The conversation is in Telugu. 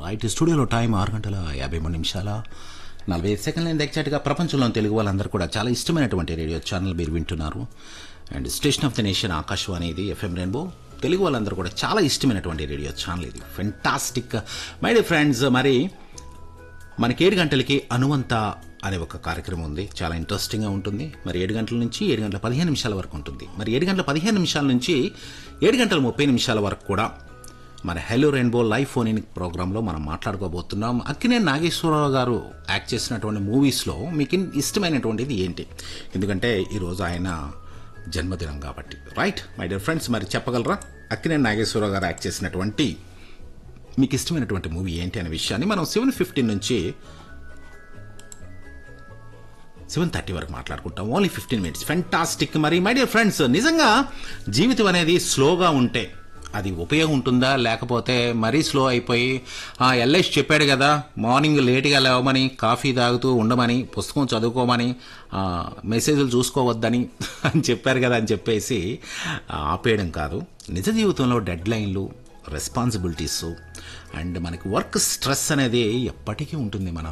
రైట్ స్టూడియోలో టైం ఆరు గంటల యాభై మూడు నిమిషాల నలభై ఐదు సెకండ్ల ఎగ్జాక్ట్గా ప్రపంచంలోని తెలుగు వాళ్ళందరూ కూడా చాలా ఇష్టమైనటువంటి రేడియో ఛానల్ మీరు వింటున్నారు and station of the nation Akashvani ఇది ఎఫ్ఎం రెయిన్బో తెలుగు వాళ్ళందరూ కూడా చాలా ఇష్టమైనటువంటి రేడియో ఛానల్ ఇది ఫెంటాస్టిక్ మై డి ఫ్రెండ్స్ మరి మనకి ఏడు గంటలకి అనువంత అనే ఒక కార్యక్రమం ఉంది చాలా ఇంట్రెస్టింగ్గా ఉంటుంది మరి ఏడు గంటల నుంచి ఏడు గంటల పదిహేను నిమిషాల వరకు ఉంటుంది మరి ఏడు గంటల పదిహేను నిమిషాల నుంచి ఏడు గంటల ముప్పై నిమిషాల వరకు కూడా మన hello rainbow live phone in ప్రోగ్రాంలో మనం మాట్లాడుకోబోతున్నాం అక్కినే నాగేశ్వరరావు గారు యాక్ట్ చేసినటువంటి మూవీస్లో మీకు ఇన్- ఇష్టమైనటువంటిది ఏంటి ఎందుకంటే ఈరోజు ఆయన జన్మదినం కాబట్టి రైట్ మై డియర్ ఫ్రెండ్స్ మరి చెప్పగలరా అక్కినే నాగేశ్వరరావు గారు యాక్ట్ చేసినటువంటి మీకు ఇష్టమైనటువంటి మూవీ ఏంటి అనే విషయాన్ని మనం సెవెన్ ఫిఫ్టీన్ నుంచి సెవెన్ థర్టీ వరకు మాట్లాడుకుంటాం ఓన్లీ ఫిఫ్టీన్ మినిట్స్ ఫెంటాస్టిక్ మరి మై డియర్ ఫ్రెండ్స్ నిజంగా జీవితం అనేది స్లోగా ఉంటే అది ఉపయోగం ఉంటుందా లేకపోతే మరీ స్లో అయిపోయి ఆ ఎల్ఐసి చెప్పాడు కదా మార్నింగ్ లేట్గా లేవమని కాఫీ తాగుతూ ఉండమని పుస్తకం చదువుకోమని ఆ, మెసేజ్లు చూసుకోవద్దని అని చెప్పారు కదా అని చెప్పేసి ఆ, ఆపేయడం కాదు నిజ జీవితంలో డెడ్ లైన్లు రెస్పాన్సిబిలిటీస్ అండ్ మనకి వర్క్ స్ట్రెస్ అనేది ఎప్పటికీ ఉంటుంది మన